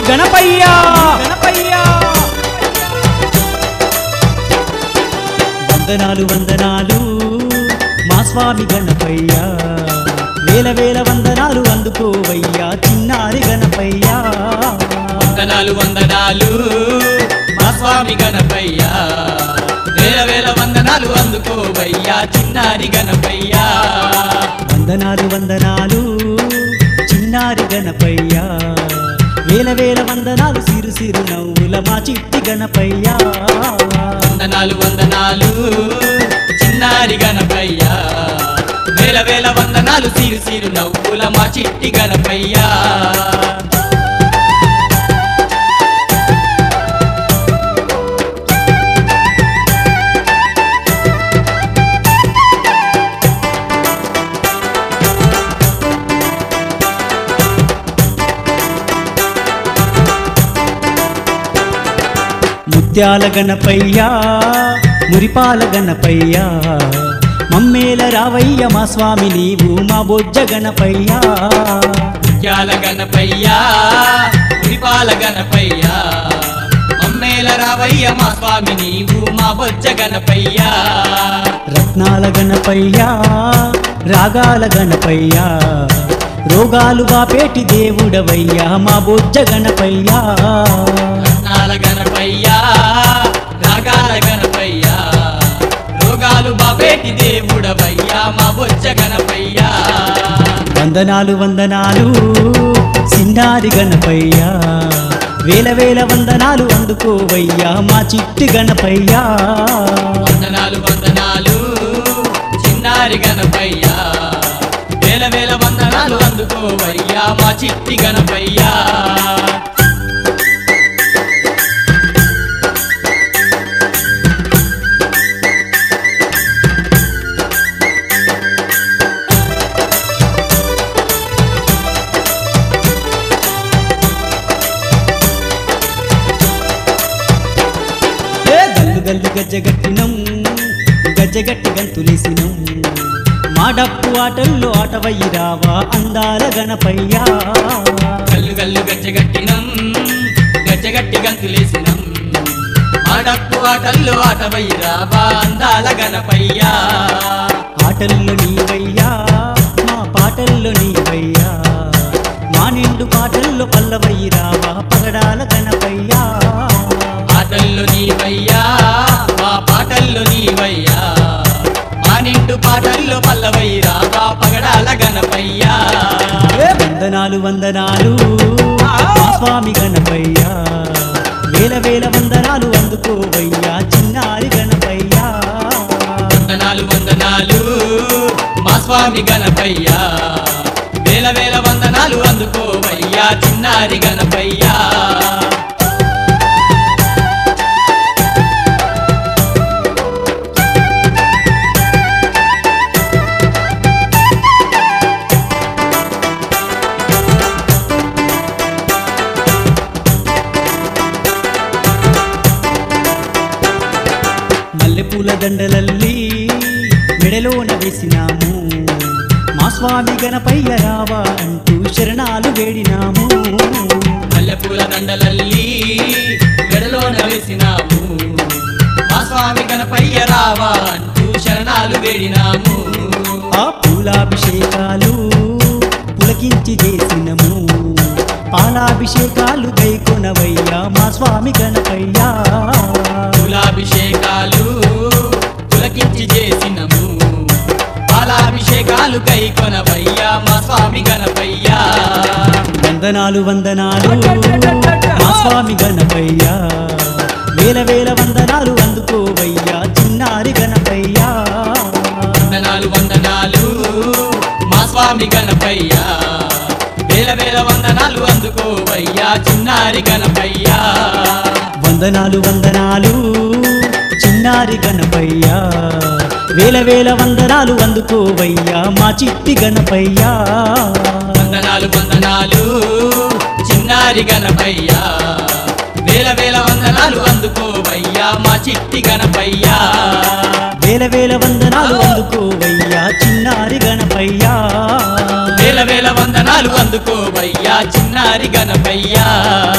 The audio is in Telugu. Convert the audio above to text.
గణపయ్యా గణపయ్యా వందనాలు వందనాలు మా స్వామి గణపయ్యా వేల వేల వందనాలు అందుకోవయ్యా చిన్నారి గణపయ్యా వందనాలు వందనాలు మా స్వామి గణపయ్యా వేల వేల వందనాలు అందుకోవయ్యా చిన్నారి గణపయ్యా వందనాలు వందనాలు చిన్నారి గణపయ్యా వేల వేల వందనాలు సిరు సిరు నవ్వుల మా చిట్టి గణపయ్యా వందనాలు వందనాలు చిన్నారి గణపయ్యా వేల వేల వందనాలు సిరు సిరు నవ్వుల మా చిట్టి గణపయ్యా ముత్యాల గణపయ్యా మురిపాల గణపయ్యా మమ్మేల రావయ్య మా స్వామి నీవు మా బొజ్జ గణపయ్యా ముత్యాల గణపయ్యా ఉరిపాల గణపయ్యా మమ్మేల రావయ్య మా స్వామి నీవు మా బొజ్జ గణపయ్యా రత్నాల గణపయ్యా రాగాల గణపయ్యా రోగాలు బాపేటి దేవుడవయ్యా మా బొజ్జ గణపయ్యా రత్నాల గణపయ్యా రాగాల గణపయ్యా రోగాలు బాబేటి దేవుడవయ్యా మా బొజ్జ గణపయ్యా వందనాలు వందనాలు సిన్నారి గణపయ్యా వేల వేల వందనాలు అందుకోవయ్యా మా చిట్టి గణపయ్యా వందనాలు వందనాలు చిన్నారి గణపయ్యా వేల వేల వందనాలు అందుకోవయ్యా మా చిట్టి గణపయ్యా ఏ గల్లు గల్లు గజ్జగట్టినం గజ్జగట్టి గంతులేసినం మా డప్పు ఆటల్లో ఆటవయ్యి రావా అందాల గణపయ్యా గల్లు గల్లు గజ్జగట్టినం గజ్జగట్టి గంతులేసినం మాడప్పు ఆటల్లో ఆటవయ్యరా బా అందాల గణపయ్యా ఆటల్లో నీవయ్యా మా పాటల్లో నీవయ్యా మా నిండు పాటల్లో పల్లవయ్యి రావా పగడాల గణపయ్యా ఆటల్లో నీవయ్యా మా పాటల్లో నీవయ్యా మా నిండు పాటల్లో పల్లవయ్యరా బా పగడాల గణపయ్యా ఏ వందనాలు వందనాలు మా స్వామి గణపయ్యా వేల వేల వందనాలు అందుకోవయ్యా చిన్నారి గణపయ్యా వందనాలు వందనాలు మా స్వామి గణపయ్యా వేల వేల వందనాలు అందుకోవయ్యా చిన్నారి గణపయ్యా మల్లెపూల దండలల్లి మెడలోన వేసినాము మా స్వామి గణపయ్య రావా అంటూ శరణాలు వేడినాము మల్లెపూల దండలల్లి మెడలోన వేసినాము మా స్వామి గణపయ్య రావా అంటూ శరణాలు వేడినాము ఆ పూలాభిషేకాలు పులకించి చేసినము పాలాభిషేకాలు గైకొనవయ్యా మా స్వామి గణపయ్యా కులాభిషేకాలు పులకించి చేసినము పాలాభిషేకాలు కైకొనవయ్యా మా స్వామి గణపయ్యా వందనాలు వందనాలు మా స్వామి గణపయ్యా వేల వేల వందనాలు అందుకోవయ్యా చిన్నారి గణపయ్యా వందనాలు వందనాలు మా స్వామి గణపయ్యా వేల వేల వందనాలు అందుకోవయ్యా చిన్నారి గణపయ్యా వందనాలు వందనాలు చిన్నారి గణపయ్యా వేల వేల వందనాలు అందుకోవయ్యా మా చిట్టి గణపయ్యా వందనాలు వందనాలు చిన్నారి గణపయ్యా వేల వేల వందనాలు అందుకోవయ్యా మా చిట్టి గణపయ్యా వేల వేల వందనాలు అందుకోవయ్యా చిన్నారి గణపయ్యా వేల వేల వందనాలు అందుకోవయ్యా చిన్నారి గణపయ్యా